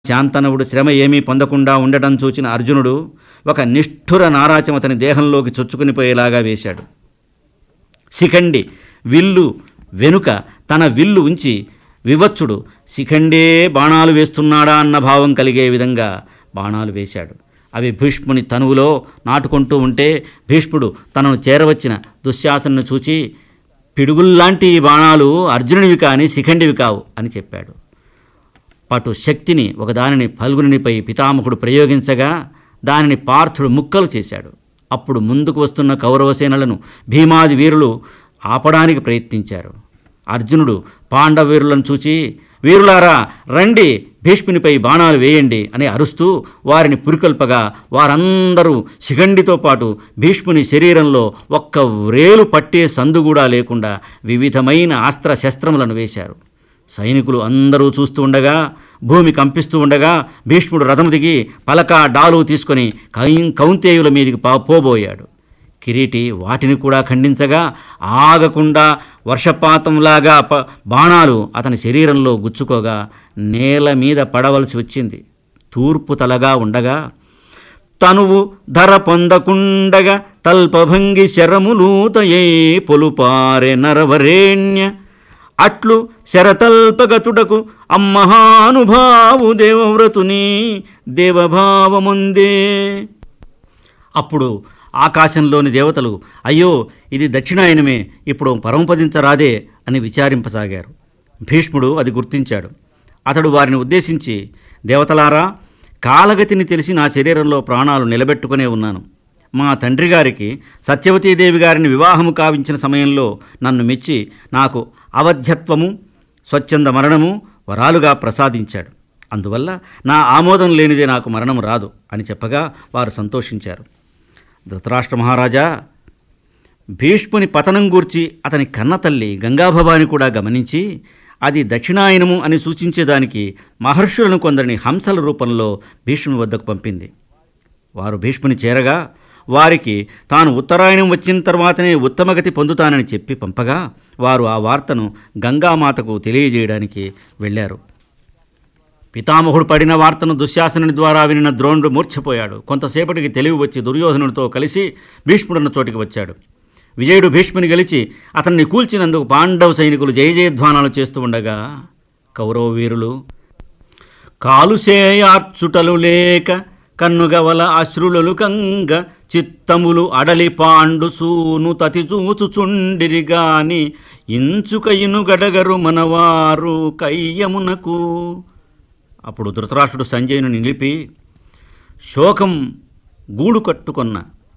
శాంతనవుడు శ్రమ ఏమీ పొందకుండా ఉండటం చూచిన అర్జునుడు ఒక నిష్ఠుర నారాచం అతని దేహంలోకి చొచ్చుకునిపోయేలాగా వేశాడు శిఖండి విల్లు వెనుక తన విల్లు ఉంచి వివత్సుడు శిఖండే బాణాలు వేస్తున్నాడా అన్న భావం కలిగే విధంగా బాణాలు వేశాడు అవి భీష్ముని తనువులో నాటుకుంటూ ఉంటే భీష్ముడు తనను చేరవచ్చిన దుశ్శాసనను చూచి పిడుగుల్లాంటి ఈ బాణాలు అర్జునుడివి కాని శిఖండివి కావు అని చెప్పాడు పటు శక్తిని ఒకదానిని ఫల్గునిపై పితామహుడు ప్రయోగించగా దానిని పార్థుడు ముక్కలు చేశాడు అప్పుడు ముందుకు వస్తున్న కౌరవసేనలను భీమాది వీరులు ఆపడానికి ప్రయత్నించారు అర్జునుడు పాండవ వీరులను చూచి వీరులారా రండి భీష్మునిపై బాణాలు వేయండి అని అరుస్తూ వారిని పురికొల్పగా వారందరూ శిఖండితో పాటు భీష్ముని శరీరంలో ఒక్క వ్రేలు పట్టే సందు కూడా లేకుండా వివిధమైన అస్త్ర శస్త్రములను వేశారు సైనికులు అందరూ చూస్తూ ఉండగా భూమి కంపిస్తూ ఉండగా భీష్ముడు రథము దిగి పలక డాలు తీసుకొని కౌ కౌంతేయుల మీదికి పా పోబోయాడు కిరీటి వాటిని కూడా ఖండించగా ఆగకుండా వర్షపాతంలాగా ప బాణాలు అతని శరీరంలో గుచ్చుకోగా నేల మీద పడవలసి వచ్చింది తూర్పు తలగా ఉండగా తనువు ధర పొందకుండగా తల్పభంగి శరములూతయే పొలుపారె నరవరేణ్య అట్లు శరతల్పగతుడకు అమ్మహానుభావు దేవవ్రతుని దేవభావముందే అప్పుడు ఆకాశంలోని దేవతలు అయ్యో ఇది దక్షిణాయనమే ఇప్పుడు పరమపదించరాదే అని విచారింపసాగారు భీష్ముడు అది గుర్తించాడు అతడు వారిని ఉద్దేశించి దేవతలారా కాలగతిని తెలిసి నా శరీరంలో ప్రాణాలు నిలబెట్టుకునే ఉన్నాను మా తండ్రి గారికి సత్యవతీదేవి గారిని వివాహము కావించిన సమయంలో నన్ను మెచ్చి నాకు అవధ్యత్వము స్వచ్ఛంద మరణము వరాలుగా ప్రసాదించాడు అందువల్ల నా ఆమోదం లేనిదే నాకు మరణం రాదు అని చెప్పగా వారు సంతోషించారు ధృతరాష్ట్ర మహారాజా భీష్ముని పతనం గూర్చి అతని కన్నతల్లి గంగాభవాని కూడా గమనించి అది దక్షిణాయనము అని సూచించేదానికి మహర్షులను కొందరిని హంసల రూపంలో భీష్ముని వద్దకు పంపింది వారు భీష్ముని చేరగా వారికి తాను ఉత్తరాయణం వచ్చిన తర్వాతనే ఉత్తమగతి పొందుతానని చెప్పి పంపగా వారు ఆ వార్తను గంగామాతకు తెలియజేయడానికి వెళ్ళారు పితామహుడు పడిన వార్తను దుశ్శాసనుని ద్వారా వినిన ద్రోణుడు మూర్ఛపోయాడు కొంతసేపటికి తెలివి వచ్చి దుర్యోధనుడితో కలిసి భీష్ముడున్న చోటికి వచ్చాడు విజయుడు భీష్ముని గెలిచి అతన్ని కూల్చినందుకు పాండవ సైనికులు జయ జయధ్వానాలు చేస్తూ ఉండగా కౌరవ వీరులు కాలుసేయార్చుటలు లేక కన్నుగవల అశ్రులలు కంగ చిత్తములు అడలి పాండు సూను తతి చూచుచుండిరిగాని ఇంచుకయిను గడగరు మనవారు కయ్యమునకు అప్పుడు ధృతరాష్ట్రుడు సంజయుని నిలిపి శోకం గూడు కట్టుకొన్న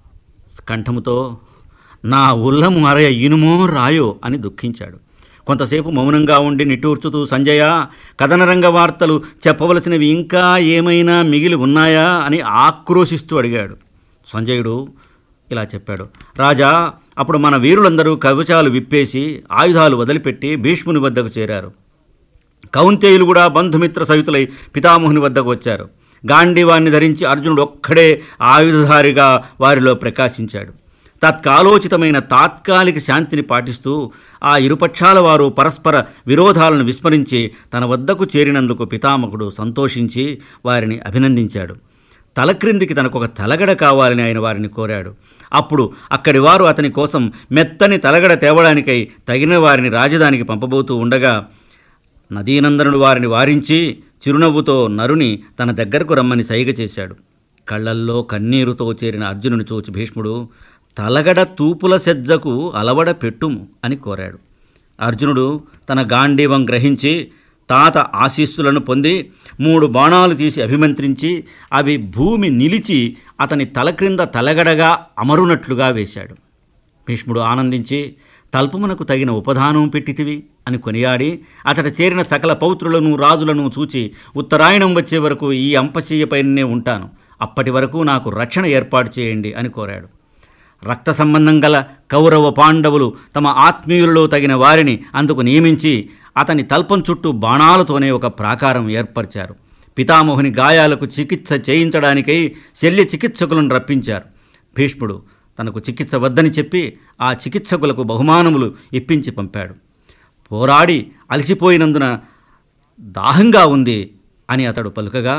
కంఠముతో నా ఉల్లము అరయ ఇనుమో రాయో అని దుఃఖించాడు కొంతసేపు మౌనంగా ఉండి నిట్టూర్చుతూ సంజయ కథనరంగ వార్తలు చెప్పవలసినవి ఇంకా ఏమైనా మిగిలి ఉన్నాయా అని ఆక్రోశిస్తూ అడిగాడు సంజయుడు ఇలా చెప్పాడు రాజా అప్పుడు మన వీరులందరూ కవచాలు విప్పేసి ఆయుధాలు వదిలిపెట్టి భీష్ముని వద్దకు చేరారు కౌంతేయులు కూడా బంధుమిత్ర సహితులై పితామహుని వద్దకు వచ్చారు గాంధీవాన్ని ధరించి అర్జునుడు ఒక్కడే ఆయుధధారిగా వారిలో ప్రకాశించాడు తత్కాలోచితమైన తాత్కాలిక శాంతిని పాటిస్తూ ఆ ఇరుపక్షాల వారు పరస్పర విరోధాలను విస్మరించి తన వద్దకు చేరినందుకు పితామహుడు సంతోషించి వారిని అభినందించాడు తలక్రిందికి తనకు ఒక తలగడ కావాలని ఆయన వారిని కోరాడు అప్పుడు అక్కడి వారు అతని కోసం మెత్తని తలగడ తేవడానికై తగిన వారిని రాజధానికి పంపబోతూ ఉండగా నదీనందనుడు వారిని వారించి చిరునవ్వుతో నరుని తన దగ్గరకు రమ్మని సైగ చేశాడు కళ్ళల్లో కన్నీరుతో చేరిన అర్జునుని చూచి భీష్ముడు తలగడ తూపుల సెజ్జకు అలవడ పెట్టుము అని కోరాడు అర్జునుడు తన గాంధీవం గ్రహించి తాత ఆశీస్సులను పొంది మూడు బాణాలు తీసి అభిమంత్రించి అవి భూమి నిలిచి అతని తల క్రింద తలగడగా అమరునట్లుగా వేశాడు భీష్ముడు ఆనందించి తల్పమునకు తగిన ఉపధానం పెట్టితివి అని కొనియాడి అతడు చేరిన సకల పౌత్రులను రాజులను చూచి ఉత్తరాయణం వచ్చే వరకు ఈ అంపశయ్యపైనే ఉంటాను అప్పటి వరకు నాకు రక్షణ ఏర్పాటు చేయండి అని కోరాడు రక్త సంబంధం గల కౌరవ పాండవులు తమ ఆత్మీయులలో తగిన వారిని అందుకు నియమించి అతని తల్పం చుట్టూ బాణాలతోనే ఒక ప్రాకారం ఏర్పరిచారు పితామోహుని గాయాలకు చికిత్స చేయించడానికై శల్య చికిత్సకులను రప్పించారు భీష్ముడు తనకు చికిత్స వద్దని చెప్పి ఆ చికిత్సకులకు బహుమానములు ఇప్పించి పంపాడు పోరాడి అలసిపోయినందున దాహంగా ఉంది అని అతడు పలుకగా